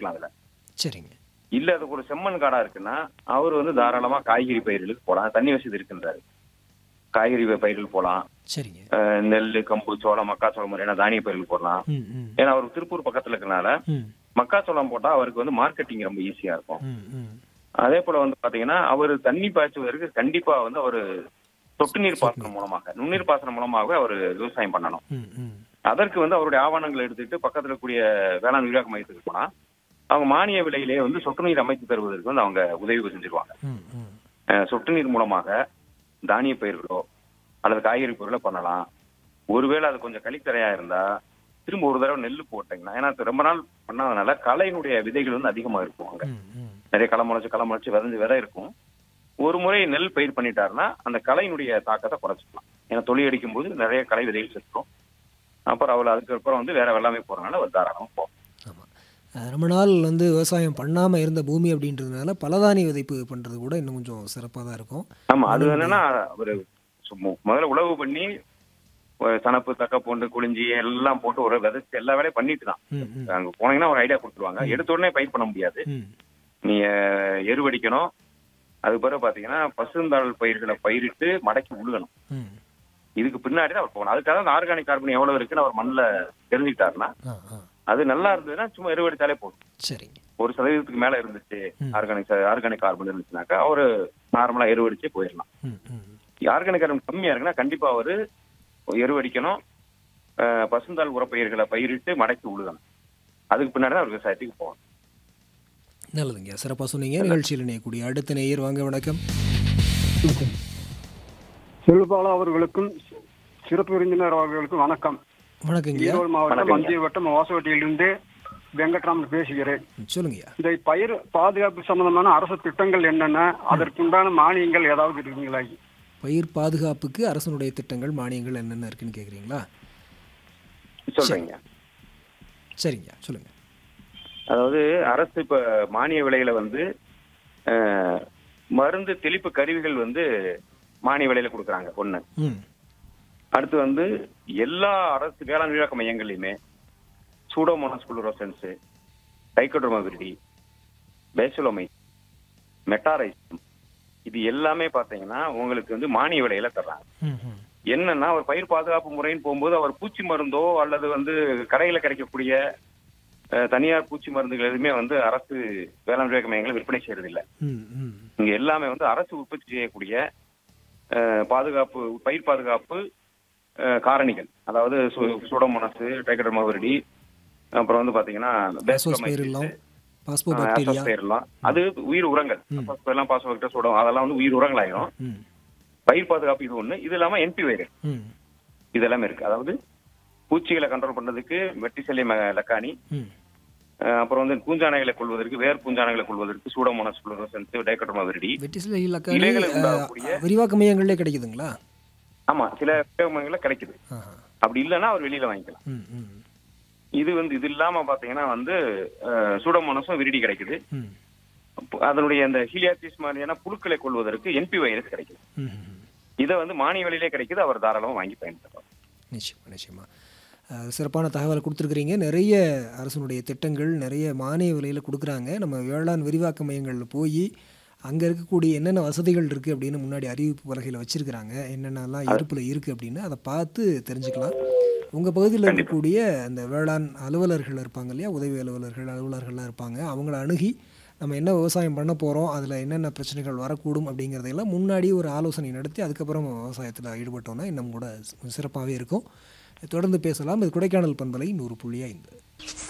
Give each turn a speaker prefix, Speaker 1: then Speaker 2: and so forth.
Speaker 1: போட்டுக்கலாம் அதுல
Speaker 2: சரிங்க
Speaker 1: இல்ல அதுக்கு ஒரு செம்மண் காடா இருக்குன்னா அவர் வந்து தாராளமா காய்கறி பயிர்களுக்கு போலாம் தண்ணி வசதி இருக்குன்றாரு காய்கறி பயிர்கள் போலாம்
Speaker 2: சரிங்க
Speaker 1: அஹ் நெல் கம்பு சோளம் மக்காச்சோளம் மாதிரியான தானிய பயிர்கள் போடலாம்
Speaker 2: ம் ம்
Speaker 1: ஏன்னா அவர் திருப்பூர் பக்கத்துல இருக்கனால
Speaker 2: ம்
Speaker 1: மக்காச்சோளம் போட்டா அவருக்கு வந்து மார்க்கெட்டிங் ரொம்ப ஈஸியா இருக்கும்
Speaker 2: ம் ம்
Speaker 1: அதே போல வந்து பாத்தீங்கன்னா அவர் தண்ணி பாய்ச்சுவதற்கு கண்டிப்பா வந்து அவர் சொட்டு நீர் பாசனம் மூலமாக நுண்ணீர் பாசனம் மூலமாக அவர் விவசாயம் பண்ணணும்
Speaker 2: ம் ம்
Speaker 1: அதற்கு வந்து அவருடைய ஆவணங்களை எடுத்துக்கிட்டு பக்கத்துல இருக்கக்கூடிய வேளாண் விரிவாக்க மையத்துக்கு போனா அவங்க மானிய விலையிலே வந்து சொட்டு நீர் அமைத்து தருவதற்கு வந்து அவங்க உதவி செஞ்சிருவாங்க
Speaker 2: ம் ம்
Speaker 1: அஹ் சொட்டு நீர் மூலமாக தானிய பயிர்களோ அல்லது காய்கறி பொருளோ பண்ணலாம் ஒருவேளை அது கொஞ்சம் கழித்தரையா இருந்தா திரும்ப ஒரு தடவை நெல் போட்டீங்கன்னா ஏன்னா அது ரொம்ப நாள் பண்ணாதனால களையினுடைய விதைகள் வந்து அதிகமா இருக்கும் அங்க
Speaker 2: ம் ம்
Speaker 1: நிறைய களை முளைச்சு களை முளைச்சு விதைஞ்சு விதை இருக்கும் ஒரு முறை நெல் பயிர் பண்ணிட்டாருன்னா அந்த களையினுடைய தாக்கத்தை குறைச்சிக்கலாம் ஏன்னா தொழி அடிக்கும் போது நிறைய களை விதைகள் செத்துரும் அப்புறம் அவள் அதுக்கப்புறம் வந்து வேற வெள்ளாமை போறதுனால அவர் தாராளமா போகும்
Speaker 2: ஆமாம் ரொம்ப நாள் வந்து விவசாயம் பண்ணாமல் இருந்த பூமி அப்படின்றதுனால பலதானிய விதைப்பு பண்ணுறது கூட இன்னும் கொஞ்சம் சிறப்பாக தான் இருக்கும்
Speaker 1: ஆமா அது என்னன்னா அவரு சும்மா- முதல்ல உழவு பண்ணி ஒரு சனப்பு தக்க பூண்டு குளிஞ்சி எல்லாம் போட்டு ஒரு விதைச்சு எல்லா வேலையும் பண்ணிட்டு தான்
Speaker 2: ம் ம்
Speaker 1: அங்க போனீங்கன்னா ஒரு ஐடியா கொடுத்துருவாங்க எடுத்த உடனே பயிர் பண்ண முடியாது
Speaker 2: ம்
Speaker 1: நீங்க எருவடிக்கணும் அது பிறகு பாத்தீங்கன்னா பசுந்தாள் பயிர்களை பயிரிட்டு மடக்கி உழுகணும்
Speaker 2: ம்
Speaker 1: இதுக்கு பின்னாடி தான் அவர் போகணும் அதுக்காக அந்த ஆர்கானிக் கார்பன் எவ்வளவு இருக்குன்னு அவர் மண்ணில் தெரிஞ்சுக்கிட்டாருன்னா
Speaker 2: ஆ ஆ
Speaker 1: அது நல்லா இருந்ததுன்னா சும்மா எருவடித்தாலே போதும்
Speaker 2: சரிங்க
Speaker 1: ஒரு சதவீதத்துக்கு மேல இருந்துச்சு
Speaker 2: ம்.
Speaker 1: ஆர்கானிக் ஆர்கானிக் கார்பன் இருந்துச்சுனாக்கா அவரு நார்மலா எருவடிச்சே போயிடலாம்
Speaker 2: ம் ம்
Speaker 1: ஆர்கானிக் கார்பன் கம்மியா இருக்குன்னா கண்டிப்பா அவரு எருவடிக்கணும் அஹ், பசுந்தாள் உரப்பயிர்களை பயிரிட்டு மடக்கி உழுகணும் அதுக்கு பின்னாடி தான் அவர் விவசாயத்துக்கு போகணும்
Speaker 2: நல்லதுங்க சிறப்பாக சொன்னீங்க நிகழ்ச்சியில் இணையக்கூடிய அடுத்த நேயர் வாங்க வணக்கம்
Speaker 3: செல்வபாலா அவர்களுக்கும் சிறப்பு விருந்தினர் அவர்களுக்கும் வணக்கம்
Speaker 2: வணக்கங்கய்யா
Speaker 3: ஈரோடு மாவட்டம்
Speaker 1: வணக்கங்க.
Speaker 3: மஞ்சள் வட்டம் ஓசவட்டியிலிருந்து வெங்கட்ராமன் பேசுகிறேன்
Speaker 2: சொல்லுங்கய்யா
Speaker 3: இந்த பயிர் பாதுகாப்பு சம்பந்தமான அரசு திட்டங்கள் என்னென்ன அதற்குண்டான மானியங்கள் ஏதாவது இருக்குங்களா
Speaker 2: பயிர் பாதுகாப்புக்கு அரசனுடைய திட்டங்கள் மானியங்கள் என்னென்ன இருக்குன்னு கேட்குறீங்களா
Speaker 1: சொல்றீங்க
Speaker 2: சரிங்கய்யா சொல்லுங்க
Speaker 1: அதாவது அரசு இப்ப மானிய விலையில வந்து அஹ், மருந்து தெளிப்பு கருவிகள் வந்து மானிய விலையில கொடுக்குறாங்க ஒண்ணு
Speaker 2: ம்
Speaker 1: அடுத்து வந்து எல்லா அரசு வேளாண் விரிவாக்க மையங்கள்லையுமே சூடோமோனாஸ் குளோரோசன்ஸ் டைக்கோட்ரோமவிரிடி பேசுலோமை மெட்டாரைசம் இது எல்லாமே பாத்தீங்கன்னா உங்களுக்கு வந்து மானிய விலையில தர்றாங்க
Speaker 2: ம் ம்
Speaker 1: என்னன்னா ஒரு பயிர் பாதுகாப்பு முறைன்னு போகும்போது அவர் பூச்சி மருந்தோ அல்லது வந்து கடையில கிடைக்கக்கூடிய அஹ், தனியார் பூச்சி மருந்துகள் எதுவுமே வந்து அரசு வேளாண் விவேக மையங்களை விற்பனை செய்யறது இல்ல
Speaker 2: ம் ம்
Speaker 1: இங்க எல்லாமே வந்து அரசு உற்பத்தி செய்யக்கூடிய அஹ், பாதுகாப்பு பயிர் பாதுகாப்பு அஹ், காரணிகள் அதாவது சூடோமோனஸ் டைக்கடர்மவரிடி அப்புறம் வந்து பாத்தீங்கன்னா
Speaker 2: பாஸ்போஸ்பைரில்லாம் பாஸ்போ பாக்டீரியா
Speaker 1: பாஸ்போஸ்பைரில்லாம் அது உயிர் உரங்கள் பாஸ்போஸ்பைரில்லாம் பாஸ்போபாக்டர் சூடம் அதெல்லாம் வந்து உயிர் உரங்களாயிரும்
Speaker 2: ம்
Speaker 1: பயிர் பாதுகாப்பு இது ஒண்ணு இது இல்லாம என்பி வைரஸ்
Speaker 2: ம்
Speaker 1: இது எல்லாமே இருக்கு அதாவது பூச்சிகளை கண்ட்ரோல் பண்றதுக்கு வெட்டிசலி லக்கானி
Speaker 2: ம்
Speaker 1: அஹ் அப்புறம் வந்து பூஞ்சானைகளை கொள்வதற்கு வேர் பூஞ்சானைகளை கொள்வதற்கு சூடோமோனஸ் குளோரோசன்ஸ் டைக்கோட்ரோமவிரிடி
Speaker 2: வெட்டிசில இலக்காணி
Speaker 1: இலைகளை உண்டாகக்கூடிய-
Speaker 2: விரிவாக்க மையங்களே கிடைக்குதுங்களா
Speaker 1: ஆமா சில உபயோகங்கள்ல கிடைக்குது
Speaker 2: ஆஹா
Speaker 1: அப்படி இல்லைன்னா அவர் வெளியில வாங்கிக்கலாம்
Speaker 2: ம் ம்
Speaker 1: இது வந்து இது இல்லாம பாத்தீங்கன்னா வந்து அஹ், சூடோமோனஸும் விரிடி கிடைக்குது
Speaker 2: ம்
Speaker 1: அப்ப அதனுடைய அந்த ஹீலியாசிஸ் மாதிரியான புழுக்களை கொள்வதற்கு என்பி வைரஸ் கிடைக்குது
Speaker 2: ம் ம்
Speaker 1: இதை வந்து மானிய விலையிலே கிடைக்குது அவர் தாராளமா வாங்கி பயன்படுத்தலாம்
Speaker 2: நிச்சயமா நிச்சயமா அஹ், சிறப்பான தகவலை கொடுத்துருக்குறீங்க நிறைய அரசனுடைய திட்டங்கள் நிறைய மானிய விலையில் கொடுக்குறாங்க நம்ம வேளாண் விரிவாக்க மையங்களில் போய் அங்கே இருக்கக்கூடிய என்னென்ன வசதிகள் இருக்குது அப்படின்னு முன்னாடி அறிவிப்பு பலகையில் வச்சுருக்கிறாங்க என்னென்னலாம் இருப்பில் இருக்குது அப்படின்னு அதை பார்த்து தெரிஞ்சுக்கலாம் உங்கள் பகுதியில் இருக்கக்கூடிய அந்த வேளாண் அலுவலர்கள் இருப்பாங்க இல்லையா உதவி அலுவலர்கள் அலுவலர்கள்லாம் இருப்பாங்க அவங்கள அணுகி நம்ம என்ன விவசாயம் பண்ண போகிறோம் அதில் என்னென்ன பிரச்சனைகள் வரக்கூடும் அப்படிங்கிறதையெல்லாம் முன்னாடி ஒரு ஆலோசனை நடத்தி அதுக்கப்புறம் விவசாயத்தில் ஈடுபட்டோம்னா இன்னும் கூட சிறப்பாகவே இருக்கும் தொடர்ந்து பேசலாம் இது கொடைக்கானல் பண்பலை நூறு புள்ளி ஐந்து